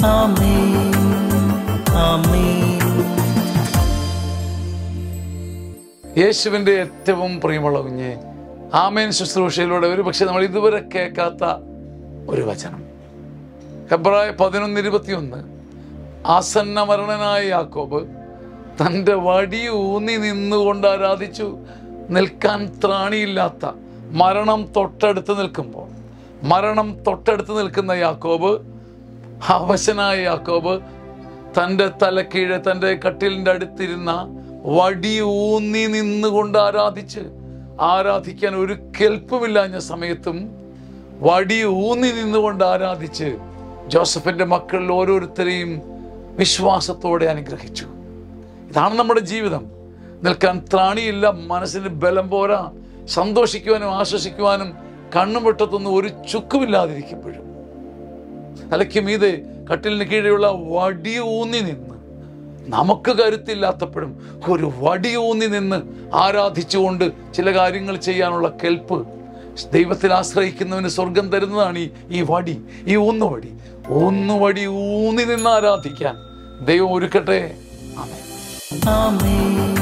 ആമേൻ ആമേൻ യേശുവിൻ്റെ ഏറ്റവും പ്രിയമുള്ള കുഞ്ഞ് ആമേൻ ശുശ്രൂഷയിലൂടെ ഒരു പക്ഷെ നമ്മൾ ഇതുവരെ കേൾക്കാത്ത ഒരു വചനം ഹെബ്രായ പതിനൊന്ന് ഇരുപത്തിയൊന്ന് ആസന്ന മരണനായ യാക്കോബ് തൻ്റെ വടി ഊന്നി നിന്നുകൊണ്ട് ആരാധിച്ചു നിൽക്കാൻ ത്രാണിയില്ലാത്ത മരണം തൊട്ടടുത്ത് നിൽക്കുമ്പോൾ മരണം തൊട്ടടുത്ത് നിൽക്കുന്ന യാക്കോബ് അവശനായ യാക്കോബ് തൻ്റെ തലക്കീഴെ തൻ്റെ കട്ടിലിൻ്റെ അടുത്തിരുന്ന വടി ഊന്നി നിന്നുകൊണ്ട് ആരാധിച്ച് ആരാധിക്കാൻ ഒരു കെൽപ്പുമില്ലാഞ്ഞ സമയത്തും വടി ഊന്നി നിന്നുകൊണ്ട് ആരാധിച്ച് ജോസഫിൻ്റെ മക്കളിൽ ഓരോരുത്തരെയും വിശ്വാസത്തോടെ അനുഗ്രഹിച്ചു ഇതാണ് നമ്മുടെ ജീവിതം നിൽക്കാൻ ത്രാണിയില്ല മനസ്സിന് ബലം പോരാ സന്തോഷിക്കുവാനും ആശ്വസിക്കുവാനും കണ്ണും വെട്ടത്തൊന്നും ഒരു ചുക്കുമില്ലാതിരിക്കുമ്പോഴും തലയ്ക്ക് മീതെ കട്ടിലിന് കീഴെയുള്ള വടി ഊന്നി നിന്ന് നമുക്ക് കരുത്തില്ലാത്തപ്പോഴും ഒരു വടി ഊന്നി നിന്ന് ആരാധിച്ചുകൊണ്ട് ചില കാര്യങ്ങൾ ചെയ്യാനുള്ള കെൽപ്പ് ദൈവത്തിൽ ആശ്രയിക്കുന്നവന് സ്വർഗം തരുന്നതാണ് ഈ ഈ വടി ഈ ഊന്നുവടി ഊന്നുവടി ഊന്നി നിന്ന് ആരാധിക്കാൻ ദൈവം ഒരുക്കട്ടെ ആമേൻ ആമേൻ